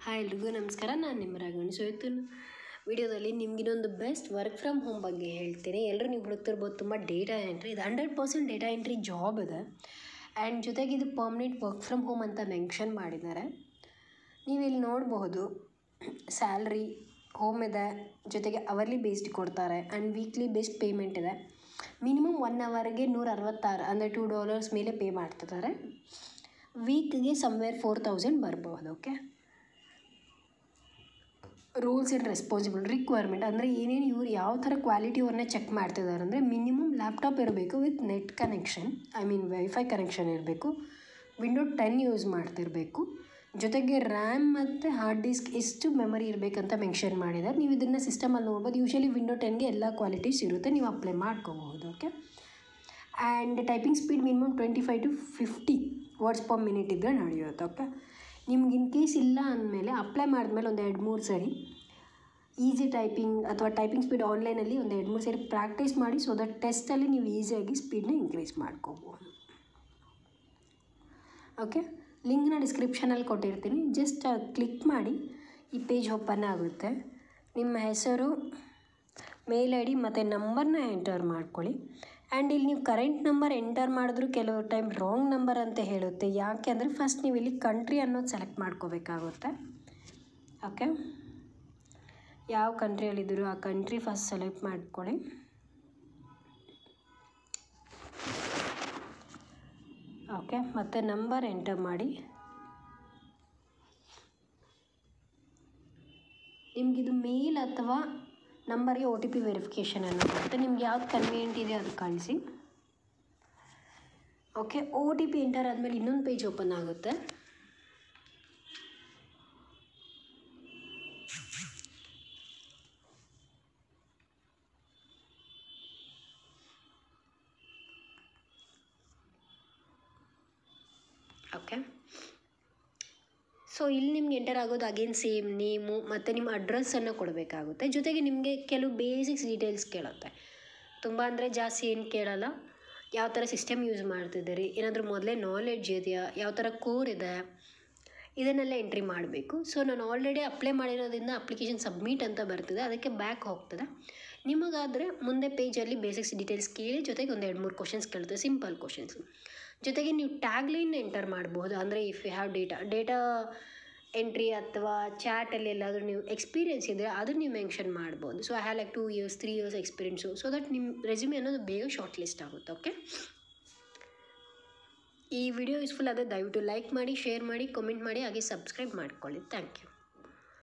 hi ಎಲ್ರಿಗೂ ನಮಸ್ಕಾರ ನಾನು ನಿಮ್ಮ ರಾಗಣಿ ಸೊ ಇವತ್ತು ವಿಡಿಯೋದಲ್ಲಿ ನಿಮ್ಗಿನ್ನೊಂದು ಬೆಸ್ಟ್ ವರ್ಕ್ ಫ್ರಮ್ ಹೋಮ್ ಬಗ್ಗೆ ಹೇಳ್ತೀನಿ ಎಲ್ಲರೂ ನೀವು ಹುಡುಕ್ತಿರ್ಬೋದು ತುಂಬ ಡೇಟಾ ಎಂಟ್ರಿ ಇದು hundred percent data entry job ಇದೆ ಆ್ಯಂಡ್ ಜೊತೆಗೆ ಇದು ಪರ್ಮನೆಂಟ್ ವರ್ಕ್ ಫ್ರಮ್ ಹೋಮ್ ಅಂತ ಮೆನ್ಷನ್ ಮಾಡಿದ್ದಾರೆ ನೀವು ಇಲ್ಲಿ ನೋಡಬಹುದು ಸ್ಯಾಲ್ರಿ ಹೋಮ್ ಇದೆ ಜೊತೆಗೆ ಅವರ್ಲಿ ಬೇಸ್ಡ್ ಕೊಡ್ತಾರೆ ಆ್ಯಂಡ್ ವೀಕ್ಲಿ ಬೇಸ್ಡ್ ಪೇಮೆಂಟ್ ಇದೆ ಮಿನಿಮಮ್ ಒನ್ ಅವರ್ಗೆ ನೂರ ಅರವತ್ತಾರು ಅಂದರೆ ಟೂ ಡಾಲರ್ಸ್ ಮೇಲೆ ಪೇ ಮಾಡ್ತಿದ್ದಾರೆ ವೀಕ್ಗೆ ಸಮ್ವೇರ್ ಫೋರ್ ತೌಸಂಡ್ ಬರ್ಬೋದು okay rules and responsible requirement ಅಂದರೆ ಏನೇನು ಇವ್ರು ಯಾವ ಥರ ಕ್ವಾಲಿಟಿಯವ್ರನ್ನೇ ಚೆಕ್ ಮಾಡ್ತಿದ್ದಾರೆ ಅಂದರೆ ಮಿನಿಮಮ್ ಲ್ಯಾಪ್ಟಾಪ್ ಇರಬೇಕು with net connection I mean WiFi connection ಇರಬೇಕು ವಿಂಡೋ ಟೆನ್ ಯೂಸ್ ಮಾಡ್ತಿರಬೇಕು ಜೊತೆಗೆ ರ್ಯಾಮ್ ಮತ್ತು ಹಾರ್ಡ್ ಡಿಸ್ಕ್ ಎಷ್ಟು ಮೆಮರಿ ಇರಬೇಕಂತ ಮೆನ್ಷನ್ ಮಾಡಿದ್ದಾರೆ ನೀವು ಇದನ್ನು ಸಿಸ್ಟಮಲ್ಲಿ ನೋಡ್ಬೋದು ಯೂಶಲಿ ವಿಂಡೋ ಟೆನ್ಗೆ ಎಲ್ಲ ಕ್ವಾಲಿಟೀಸ್ ಇರುತ್ತೆ ನೀವು ಅಪ್ಲೈ ಮಾಡ್ಕೋಬಹುದು okay and typing speed minimum twenty five to fifty words per minute ಇದ್ದರೆ ನಡೆಯುತ್ತೆ ಓಕೆ ನಿಮ್ಗೆ ಇನ್ ಕೇಸ್ ಇಲ್ಲ ಅಂದಮೇಲೆ ಅಪ್ಲೈ ಮಾಡಿದ್ಮೇಲೆ ಒಂದು ಎರಡು ಮೂರು ಸರಿ ಈಸಿ ಟೈಪಿಂಗ್ ಅಥವಾ ಟೈಪಿಂಗ್ ಸ್ಪೀಡ್ ಆನ್ಲೈನಲ್ಲಿ ಒಂದು ಎರಡು ಮೂರು ಸರಿ ಪ್ರಾಕ್ಟೀಸ್ ಮಾಡಿ ಸೊ ದಟ್ ಟೆಸ್ಟಲ್ಲಿ ನೀವು ಈಸಿಯಾಗಿ ಸ್ಪೀಡ್ನ ಇನ್ಕ್ರೀಸ್ ಮಾಡ್ಕೋಬೋದು ಓಕೆ ಲಿಂಕ್ನ ಡಿಸ್ಕ್ರಿಪ್ಷನಲ್ಲಿ ಕೊಟ್ಟಿರ್ತೀನಿ ಜಸ್ಟ್ ಕ್ಲಿಕ್ ಮಾಡಿ ಈ ಪೇಜ್ ಓಪನ್ ಆಗುತ್ತೆ ನಿಮ್ಮ ಹೆಸರು ಮೇಲ್ ಐ ಡಿ ಮತ್ತು ನಂಬರ್ನ ಎಂಟರ್ ಮಾಡ್ಕೊಳ್ಳಿ ಆ್ಯಂಡ್ ಇಲ್ಲಿ ನೀವು ಕರೆಂಟ್ ನಂಬರ್ ಎಂಟರ್ ಮಾಡಿದ್ರು ಕೆಲವು ಟೈಮ್ ರಾಂಗ್ ನಂಬರ್ ಅಂತ ಹೇಳುತ್ತೆ ಯಾಕೆ ಅಂದರೆ ಫಸ್ಟ್ ನೀವು ಇಲ್ಲಿ ಕಂಟ್ರಿ ಅನ್ನೋದು ಸೆಲೆಕ್ಟ್ ಮಾಡ್ಕೋಬೇಕಾಗುತ್ತೆ ಓಕೆ ಯಾವ ಕಂಟ್ರಿಯಲ್ಲಿದ್ದೀರೋ ಆ ಕಂಟ್ರಿ ಫಸ್ಟ್ ಸೆಲೆಕ್ಟ್ ಮಾಡ್ಕೊಳ್ಳಿ ಓಕೆ ಮತ್ತು ನಂಬರ್ ಎಂಟರ್ ಮಾಡಿ ನಿಮಗಿದು ಮೇಲ್ ಅಥವಾ ನಂಬರ್ಗೆ ಒ ಟಿ ಪಿ ವೆರಿಫಿಕೇಷನ್ ಅನ್ನೋ ಬರುತ್ತೆ ನಿಮ್ಗೆ ಯಾವ್ದು ಕನ್ವೀನಿಯಂಟ್ ಇದೆ ಅದು ಕಳಿಸಿ okay O T P enter ಆದಮೇಲೆ ಇನ್ನೊಂದು ಪೇಜ್ ಓಪನ್ ಆಗುತ್ತೆ ಓಕೆ ಸೊ ಇಲ್ಲಿ ನಿಮ್ಗೆ ಎಂಟರ್ ಆಗೋದು ಅಗೇನ್ ಸೇಮ್ ನೇಮು ಮತ್ತು ನಿಮ್ಮ ಅಡ್ರೆಸ್ಸನ್ನು ಕೊಡಬೇಕಾಗುತ್ತೆ ಜೊತೆಗೆ ನಿಮಗೆ ಕೆಲವು ಬೇಸಿಕ್ಸ್ ಡೀಟೇಲ್ಸ್ ಕೇಳುತ್ತೆ ತುಂಬ ಅಂದರೆ ಜಾಸ್ತಿ ಏನು ಕೇಳಲ್ಲ ಯಾವ ಥರ ಸಿಸ್ಟಮ್ ಯೂಸ್ ಮಾಡ್ತಿದ್ದೀರಿ ಏನಾದರೂ ಮೊದಲೇ ನಾಲೆಡ್ಜ್ ಇದೆಯಾ ಯಾವ ಥರ ಕೋರ್ ಇದೆ ಇದನ್ನೆಲ್ಲ ಎಂಟ್ರಿ ಮಾಡಬೇಕು ಸೊ ನಾನು ಆಲ್ರೆಡಿ ಅಪ್ಲೈ ಮಾಡಿರೋದ್ರಿಂದ ಅಪ್ಲಿಕೇಶನ್ ಸಬ್ಮಿಟ್ ಅಂತ ಬರ್ತಿದೆ ಅದಕ್ಕೆ ಬ್ಯಾಕ್ ಹೋಗ್ತದೆ ನಿಮಗಾದರೆ ಮುಂದೆ ಪೇಜಲ್ಲಿ ಬೇಸಿಕ್ಸ್ ಡೀಟೇಲ್ಸ್ ಕೇಳಿ ಜೊತೆಗೆ ಒಂದು ಎರಡು ಮೂರು ಕ್ವಶನ್ಸ್ ಕೇಳ್ತದೆ ಸಿಂಪಲ್ ಕ್ವಶನ್ಸ್ ಜೊತೆಗೆ ನೀವು ಟ್ಯಾಗ್ಲೈನ್ ಎಂಟರ್ ಮಾಡ್ಬೋದು ಅಂದರೆ if you have data data entry ಅಥವಾ ಚಾಟಲ್ಲಿ ಎಲ್ಲಾದರೂ ನೀವು ಎಕ್ಸ್ಪೀರಿಯನ್ಸ್ ಇದ್ದರೆ ಅದನ್ನು ನೀವು ಮೆನ್ಷನ್ ಮಾಡ್ಬೋದು so I have like two years three years experience so that ನಿಮ್ಮ ರೆಸ್ಯೂಮೆ ಅನ್ನೋದು ಬೇಗ ಶಾರ್ಟ್ ಲಿಸ್ಟ್ ಆಗುತ್ತೆ ಓಕೆ ಈ ವಿಡಿಯೋ ಯೂಸ್ಫುಲ್ ಆದರೆ ದಯವಿಟ್ಟು ಲೈಕ್ ಮಾಡಿ ಶೇರ್ ಮಾಡಿ ಕಮೆಂಟ್ ಮಾಡಿ ಹಾಗೆ ಸಬ್ಸ್ಕ್ರೈಬ್ ಮಾಡ್ಕೊಳ್ಳಿ ಥ್ಯಾಂಕ್ ಯು